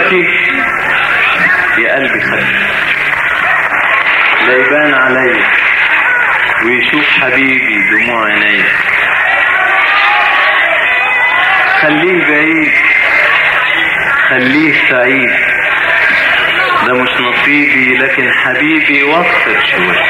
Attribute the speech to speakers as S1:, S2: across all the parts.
S1: يبكي يا قلبي خلي لا يبان عليا ويشوف حبيبي دموع عينيا خليه بعيد خليه سعيد ده مش نصيبي لكن حبيبي وفر شوية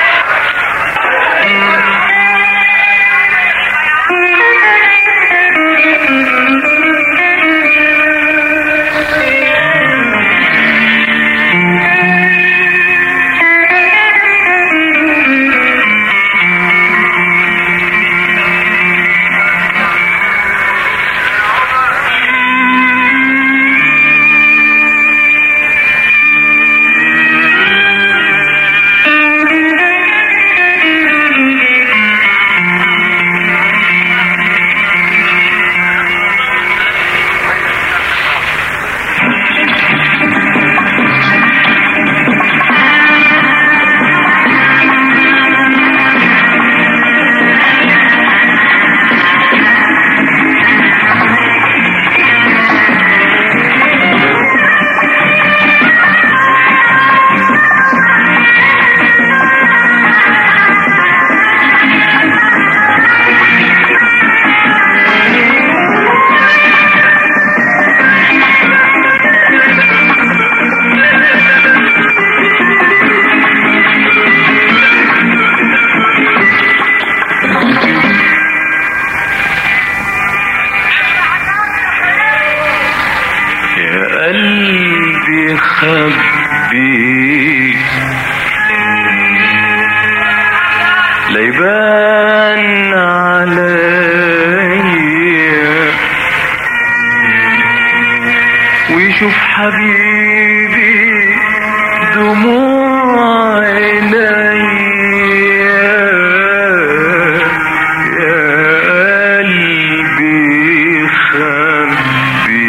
S1: يا قلبي خبي ليبان عليا ويشوف حبيبي دموع عينيا يا قلبي خبي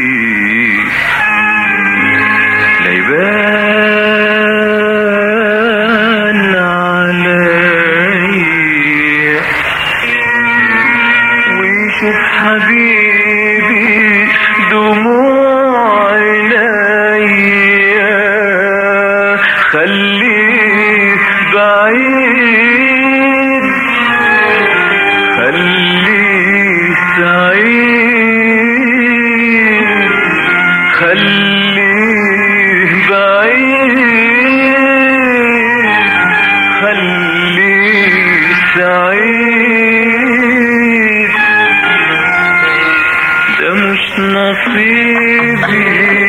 S1: ليبان عليا ويشوف حبيبي دموع عينيا خليه بعيد خليه سعيد خليه بعيد خليه سعيد ده مش نصيبي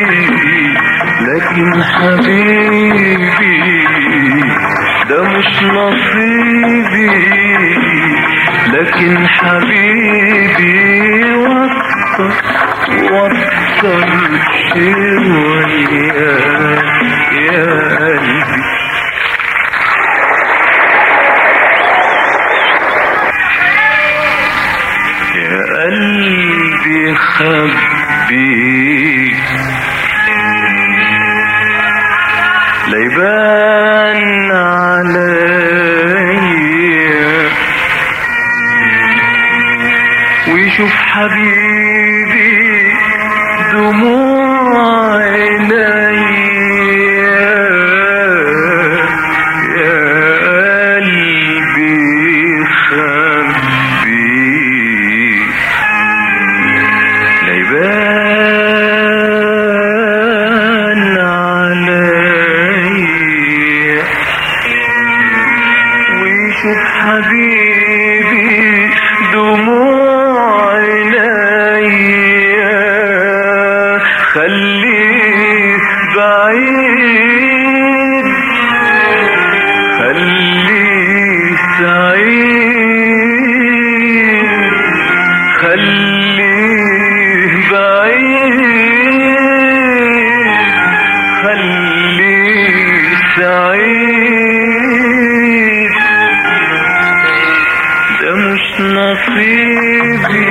S1: لكن حبيبي ده مش نصيبي لكن حبيبي وصل وصل شوية يا قلبي يا قلبي خبي ليبان عليا ويشوف حبيبي دموع عينيا يا قلبي خبي ليبان عليا ويشوف حبيبي دموع عينيا خليه بعيد خليه سعيد خليه بعيد خليه سعيد ده مش نصيبي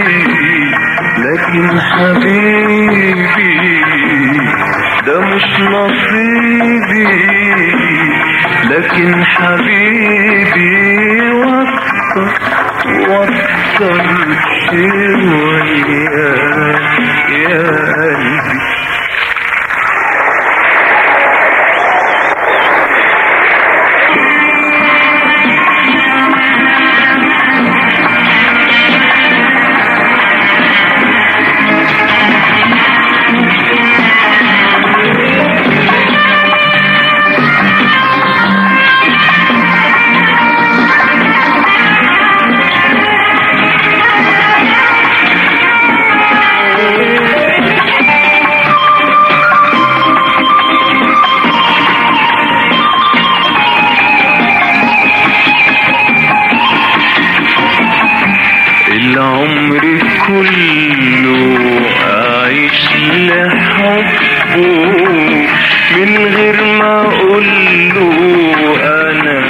S1: لكن حبيبي ده مش نصيبي لكن حبيبي وصل وصل شوية يا قلبي العمر كله أعيش لحبه من غير ما أقول له أنا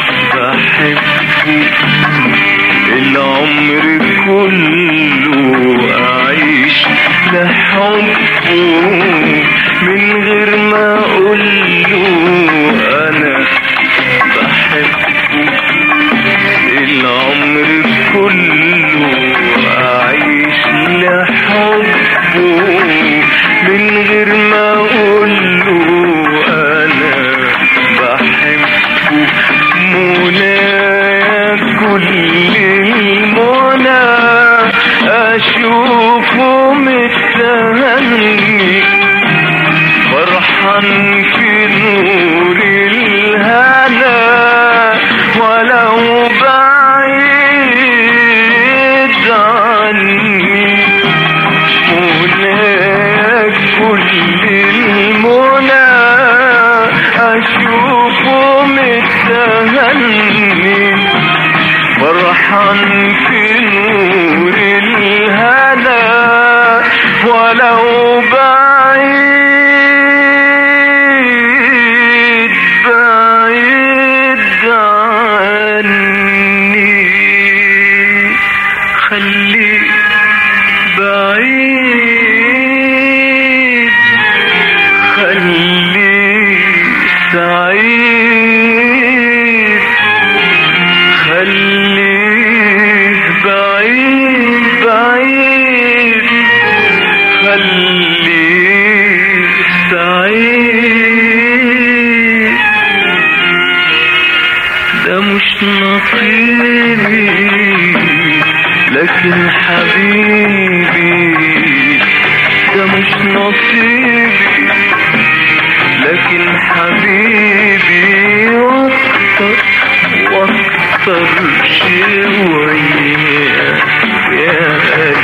S1: بحبه العمر كله أعيش لحبه من غير ما أقول له أنا بحبه العمر كله أعيش لحبه من غير ما أقول له أنا بحبه منايا كل المنى أشوفه متهني فرحان في نور الهنا ولو بعيد عني مناك كل المنى أشوفه متهني فرحان في نور الهنا ولو بعيد بعيد عني خليك بعيد خليك سعيد خليه بعيد بعيد خليه سعيد ده مش نصيبي لكن حبيبي ده مش نصيبي لكن حبيبي واكتر واكتر شوية يا قلبي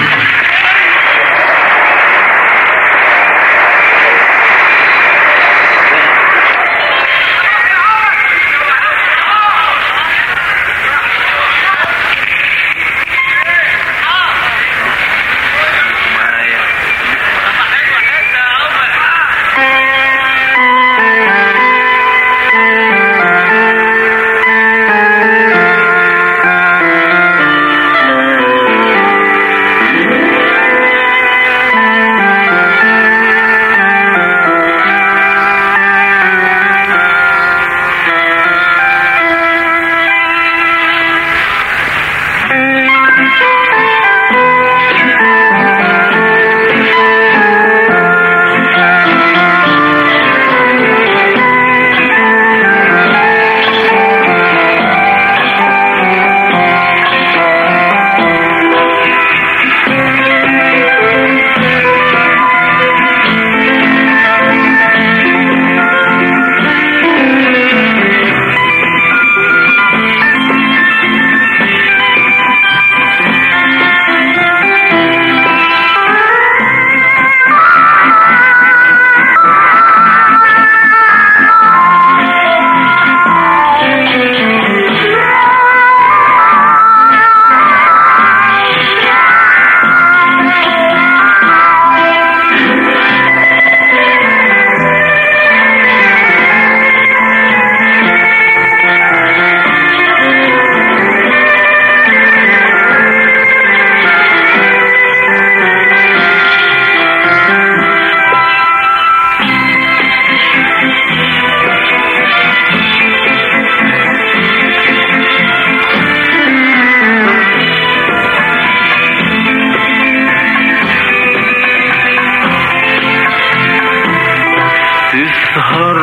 S1: تسهر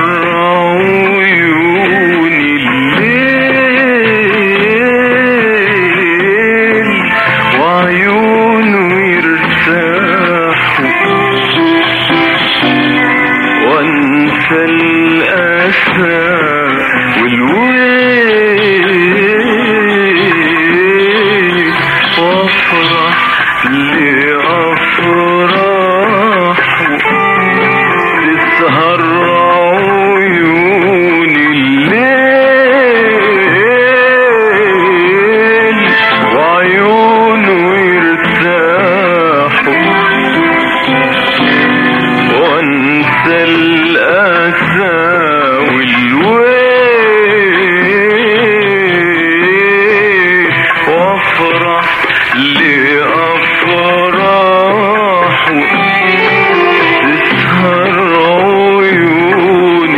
S1: عيون الليل وعيونه يرتاحوا وانسى الأسى والويل وافرح لأفراحه تسهر لأفراح تسهر عيون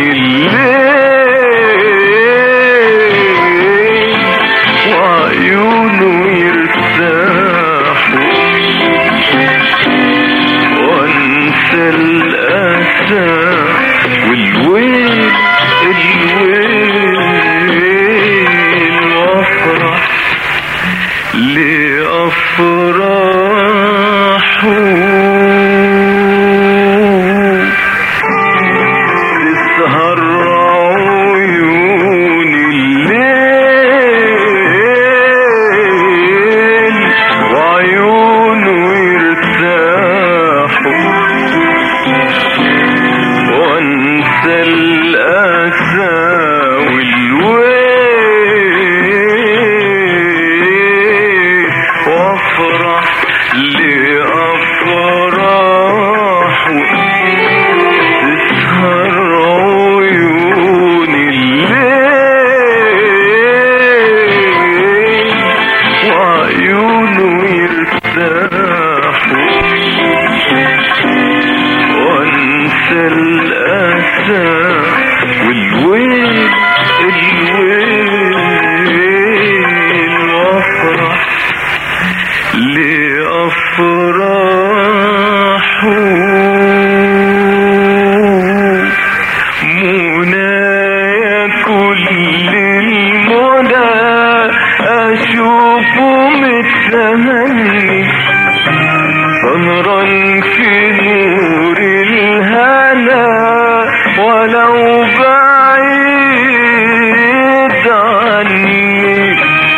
S1: الليل وعيونه يرتاحوا وانسى الأسى والويل الويل وافرح لأفراحه تسهر عيون الليل وعيونه يرتاحوا وانسى الأسى والويل وافرح لأفراح تسهر عيون الليل وعيونه يرتاحوا وانسى الأسى والويل الويل وافرح لأفراحه منايا كل المنى أشوفه متهني سهران في نور الهنا ولو بعيد عني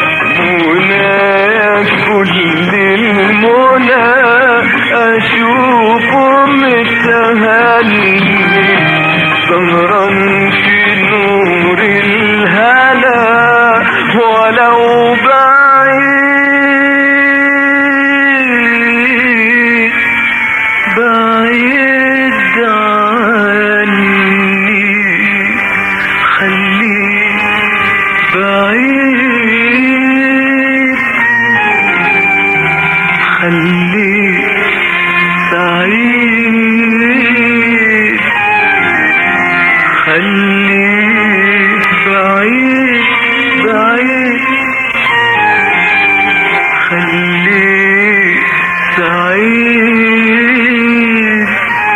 S1: منايا كل المنى أشوفه متهني سهران في نور الهنا ولو بعيد بعيد عني خليك بعيد خليك بعيد خليك بعيد بعيد خليك سعيد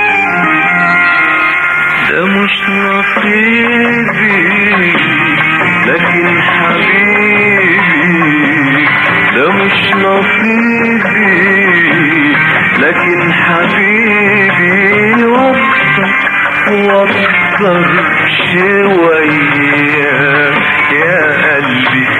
S1: ده مش نصيبي لكن حبيبي ده مش نصيبي لكن حبيبي واكتر واكتر شوية يا قلبي